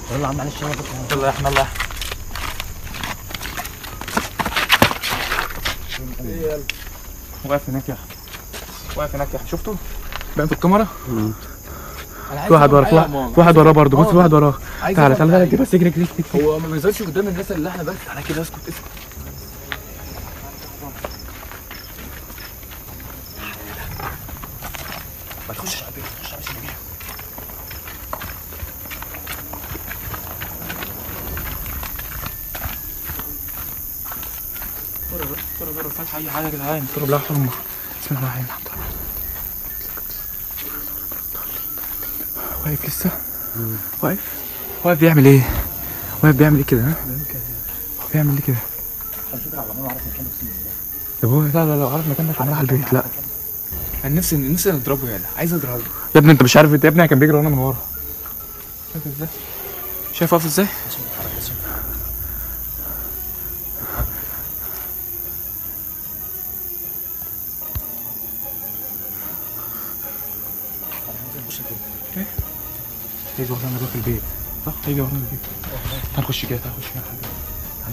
يلا يا عم معلش يلا بكره يلا يا احمد الله واقف هناك يا احمد واقف هناك يا احمد شفته؟ باين في الكاميرا؟ في واحد ورا في واحد- في واحد وراه برضه بص في واحد وراه تعالى تعالى تعالى اجري بس اجري اجري اجري. هو ما بينزلش قدام الناس اللي احنا بس على كده اسكت اسكت ما تخشش على البيت تخش على الشبابيك بره بره بره بره فتح اي حاجه يا جدعان اضرب لها حرمه بسم الله الرحمن الرحيم واقف لسه واقف واقف بيعمل ايه واقف بيعمل ايه كده ها هو بيعمل ايه كده طب هو لا لا لا عارف مكانك كان راح البيت لا انا نفسي نفسي نضربه يالا عايز اضربه يا ابني انت مش عارف انت يا ابني كان بيجري ورانا من ورا شايف ازاي شايف واقف ازاي هيجي ورانا ده في البيت صح هيجي ورانا البيت تعال نخش كده تعال نخش كده تعال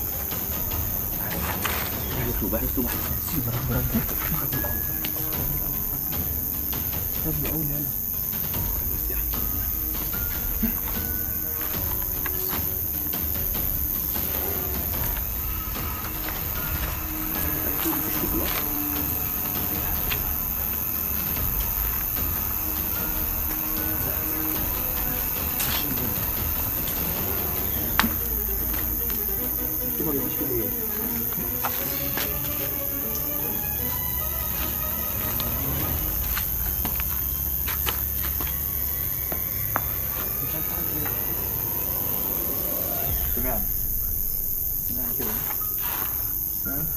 سمعنا سمعنا كده سمعنا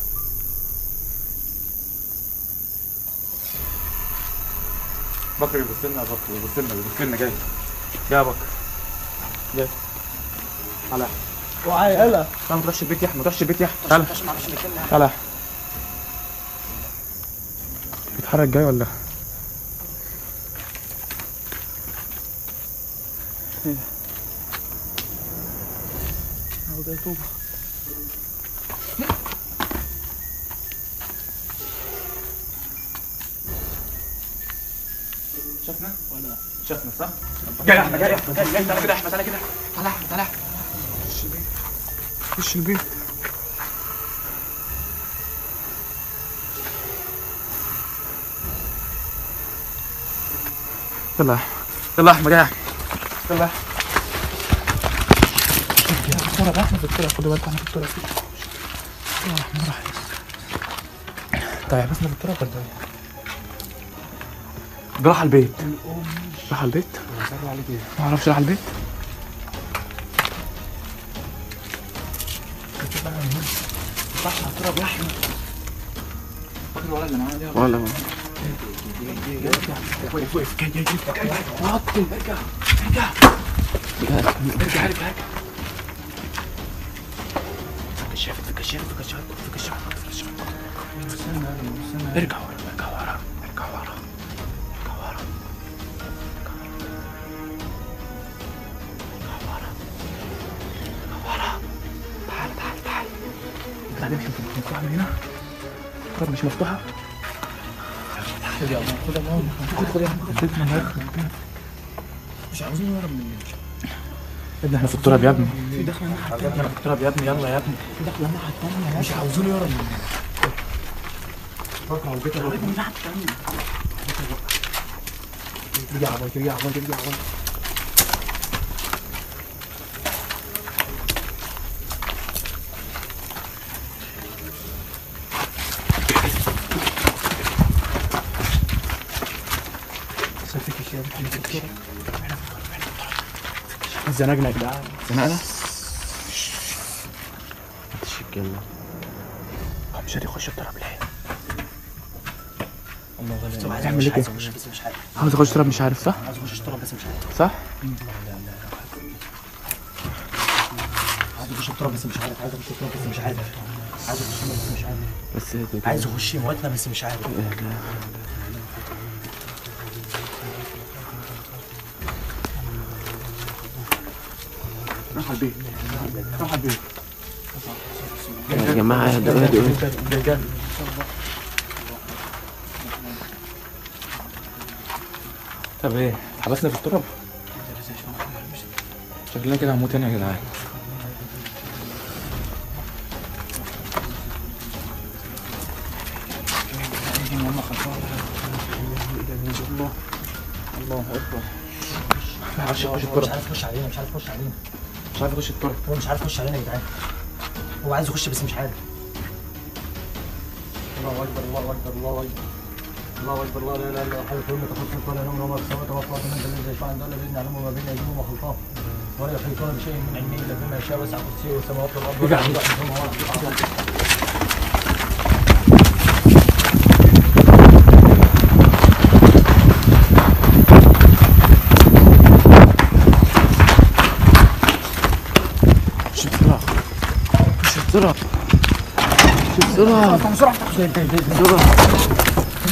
بكر يبص لنا يا بكر يبص لنا يبص لنا جاي جاي يا بكر جاي تعالى وعي يلا تعالى ما تروحش البيت يا احمد ما تروحش البيت يا احمد تعالى تعالى يا أحمد. بيتحرك جاي ولا ايه اهو ده طوبة شفنا ولا شفنا صح؟ جاي يا احمد جاي يا احمد جاي جاي تعالى كده يا احمد تعالى كده تعالى يا احمد تعالى خش البيت خش البيت يلا يا احمد يلا يا احمد جاي يا احمد يلا يا احمد يا الكرة ده احنا في الكرة خدوا بالكم احنا في الكرة بسم الله الرحمن الرحيم طيب بسنا في الكرة ولا ايه؟ ده راح البيت راح البيت ما اعرفش راح البيت صح هتضرب يا احمد فاكر ولا اللي معانا دي ولا وقف وقف جاي جاي جاي جاي وطي ارجع ارجع ارجع ارجع ارجع في كشاف في كشاف في كشاف في كشاف في كشاف ارجع ورا ارجع ورا ارجع ورا ارجع ورا ارجع ورا ارجع ورا تعال تعال تعال انت هتمشي مفتوحة من هنا الكرة مش مفتوحة خد يا خد يا خد خد يا خد من هنا مش عاوزين نهرب من يا ابني احنا في التراب يا ابني في دخله الناحيه الثانيه احنا في التراب يا ابني يلا يا ابني في دخله الناحيه الثانيه مش عاوزين يهرب من فكر على البيت يا من الناحيه الثانيه رجع عباية رجع عباية رجع عباية صفك الشيء احنا في الكرة زنقنا يا جدعان زنقنا تشكلنا هو مش هيخش التراب ليه الله غالي طب هتعمل ايه كده؟ عايز اخش بس مش عارف عاوز يخش التراب مش عارف صح عايز اخش التراب بس مش عارف صح عايز اخش التراب بس مش عارف عايز اخش التراب بس مش عارف عايز اخش التراب بس مش عارف بس عايز اخش موتنا بس مش عارف راح على البيت راح على البيت يا جماعة اهدوا اهدوا اهدوا. طب ايه حبسنا في التراب شكلنا كده هنموت هنا يا جدعان الله اكبر ما عارفش يخش مش التراب عارف يخش علينا مش عارف يخش علينا مش عارف يخش التراب هو مش عارف يخش علينا يا جدعان هو عايز يخش بس مش عارف الله اكبر الله اكبر الله اكبر الله اكبر الله لا اله الا الله حي قيوم تخصص ولا نوم وما السماوات والارض من ذا الذي يشفع عنده الا باذن يعلم ما بين ايديهم وما خلفهم ولا يحيطون بشيء من علمه الا بما يشاء وسع كرسيه السماوات والارض ولا يحيط بهما ولا يحيط مش بسرعة مش بسرعة مش بسرعة بسرعة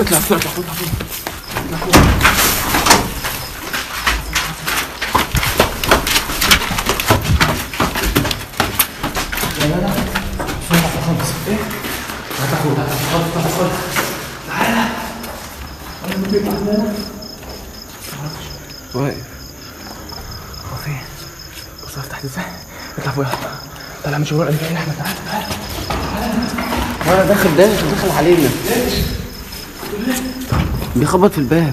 واقف هو فين؟ بص افتح ازاي؟ اطلع فوق طلع من شغل قال احمد تعالى وانا داخل ده داخل علينا بيخبط في الباب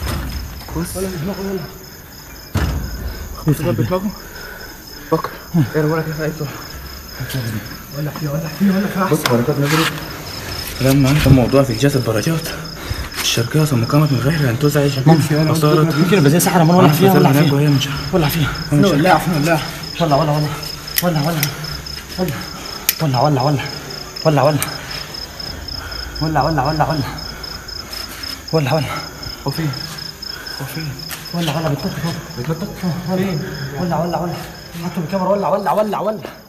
خمس دقايق بدماغه فكر ايه ولا كيف عايز ولا فيه ولا فيه ولا فيه بص بركات نزلت لما انت موضوع في الجسد درجات الشرقية ثم قامت من غير ان تزعج وصارت يمكن يبقى زي سحرة من ولا أنا فيها ولا هناك فيها وهي من شر ولا فيها ولا فيها. ولا ولا ولا ولا ولا ولا ولا ولا ولا ولا ولا ولا ولا ولا ولا ولا ولا ولا وفين وفين ولا ولا بتنطط بتنطط ولا ولا ولا ولا حطوا الكاميرا ولا ولا ولا ولا